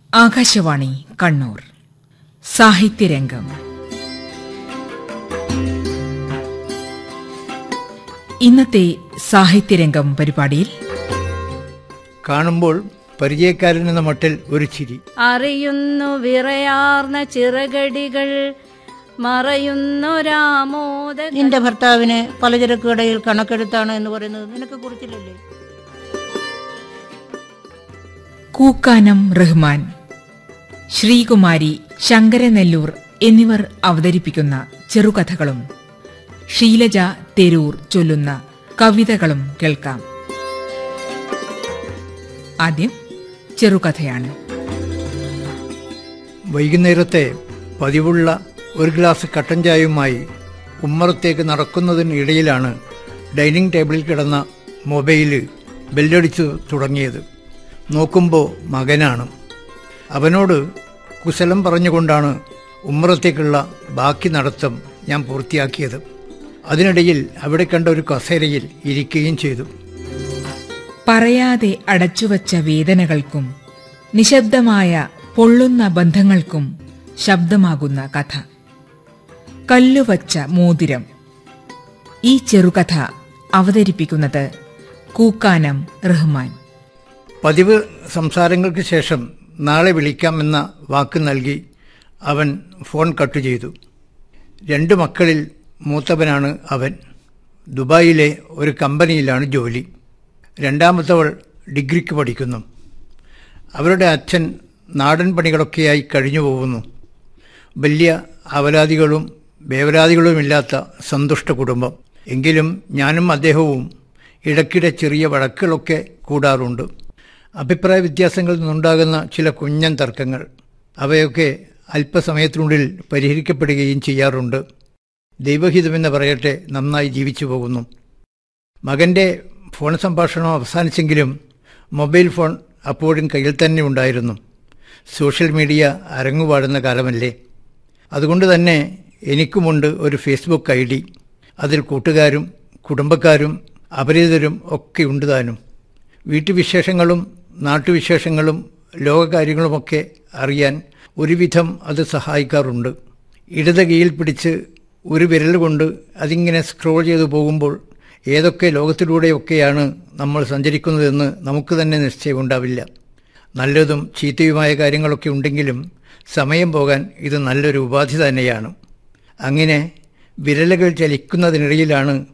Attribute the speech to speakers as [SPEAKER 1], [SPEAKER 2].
[SPEAKER 1] ആകാശവാണി കണ്ണൂർ സാഹിത്യരംഗം ഇന്നത്തെ സാഹിത്യരംഗം പരിപാടിയിൽ
[SPEAKER 2] കാണുമ്പോൾ പരിചയക്കാരൻ എന്ന മട്ടിൽ ഒരു ചിരി
[SPEAKER 3] അറിയുന്നു വിറയാർന്ന ചിറകടികൾ മറയുന്നു രാമോദ
[SPEAKER 4] നിന്റെ ഭർത്താവിന് പലചരക്ക് കടയിൽ കണക്കെടുത്താണ് എന്ന് പറയുന്നത് നിനക്ക് കുറിച്ചില്ലല്ലേ
[SPEAKER 1] കൂക്കാനം റഹ്മാൻ ശ്രീകുമാരി ശങ്കരനെല്ലൂർ എന്നിവർ അവതരിപ്പിക്കുന്ന ചെറുകഥകളും ഷീലജ തെരൂർ ചൊല്ലുന്ന കവിതകളും കേൾക്കാം ആദ്യം ചെറുകഥയാണ്
[SPEAKER 2] വൈകുന്നേരത്തെ പതിവുള്ള ഒരു ഗ്ലാസ് കട്ടൻ ചായയുമായി ഉമ്മറത്തേക്ക് നടക്കുന്നതിനിടയിലാണ് ഡൈനിങ് ടേബിളിൽ കിടന്ന മൊബൈല് ബെല്ലടിച്ചു തുടങ്ങിയത് നോക്കുമ്പോൾ മകനാണ് അവനോട് കുശലം പറഞ്ഞുകൊണ്ടാണ് ഉമ്മറത്തേക്കുള്ള ബാക്കി നടത്തം ഞാൻ പൂർത്തിയാക്കിയത് അതിനിടയിൽ അവിടെ കണ്ട ഒരു കസേരയിൽ ഇരിക്കുകയും ചെയ്തു
[SPEAKER 1] പറയാതെ അടച്ചുവച്ച വേദനകൾക്കും നിശബ്ദമായ പൊള്ളുന്ന ബന്ധങ്ങൾക്കും ശബ്ദമാകുന്ന കഥ കല്ലുവച്ച മോതിരം ഈ ചെറുകഥ അവതരിപ്പിക്കുന്നത് കൂക്കാനം റഹ്മാൻ
[SPEAKER 2] പതിവ് സംസാരങ്ങൾക്ക് ശേഷം നാളെ വിളിക്കാമെന്ന വാക്ക് നൽകി അവൻ ഫോൺ കട്ട് ചെയ്തു രണ്ട് മക്കളിൽ മൂത്തവനാണ് അവൻ ദുബായിലെ ഒരു കമ്പനിയിലാണ് ജോലി രണ്ടാമത്തവൾ ഡിഗ്രിക്ക് പഠിക്കുന്നു അവരുടെ അച്ഛൻ നാടൻ പണികളൊക്കെയായി കഴിഞ്ഞു പോകുന്നു വലിയ അവലാദികളും വേവലാദികളുമില്ലാത്ത സന്തുഷ്ട കുടുംബം എങ്കിലും ഞാനും അദ്ദേഹവും ഇടയ്ക്കിടെ ചെറിയ വഴക്കുകളൊക്കെ കൂടാറുണ്ട് അഭിപ്രായ വ്യത്യാസങ്ങളിൽ നിന്നുണ്ടാകുന്ന ചില കുഞ്ഞൻ തർക്കങ്ങൾ അവയൊക്കെ അല്പസമയത്തിനുള്ളിൽ പരിഹരിക്കപ്പെടുകയും ചെയ്യാറുണ്ട് ദൈവഹിതമെന്ന് പറയട്ടെ നന്നായി ജീവിച്ചു പോകുന്നു മകന്റെ ഫോൺ സംഭാഷണം അവസാനിച്ചെങ്കിലും മൊബൈൽ ഫോൺ അപ്പോഴും കയ്യിൽ തന്നെ ഉണ്ടായിരുന്നു സോഷ്യൽ മീഡിയ അരങ്ങുപാടുന്ന കാലമല്ലേ അതുകൊണ്ട് തന്നെ എനിക്കുമുണ്ട് ഒരു ഫേസ്ബുക്ക് ഐ ഡി അതിൽ കൂട്ടുകാരും കുടുംബക്കാരും അപരിചിതരും ഒക്കെ ഉണ്ട് താനും വീട്ടുവിശേഷങ്ങളും നാട്ടുവിശേഷങ്ങളും ലോകകാര്യങ്ങളുമൊക്കെ അറിയാൻ ഒരുവിധം അത് സഹായിക്കാറുണ്ട് ഇടത് കൈയിൽ പിടിച്ച് ഒരു വിരൽ കൊണ്ട് അതിങ്ങനെ സ്ക്രോൾ ചെയ്തു പോകുമ്പോൾ ഏതൊക്കെ ലോകത്തിലൂടെയൊക്കെയാണ് നമ്മൾ സഞ്ചരിക്കുന്നതെന്ന് നമുക്ക് തന്നെ നിശ്ചയമുണ്ടാവില്ല നല്ലതും ചീത്തയുമായ കാര്യങ്ങളൊക്കെ ഉണ്ടെങ്കിലും സമയം പോകാൻ ഇത് നല്ലൊരു ഉപാധി തന്നെയാണ് അങ്ങനെ വിരലുകൾ ചലിക്കുന്നതിനിടയിലാണ്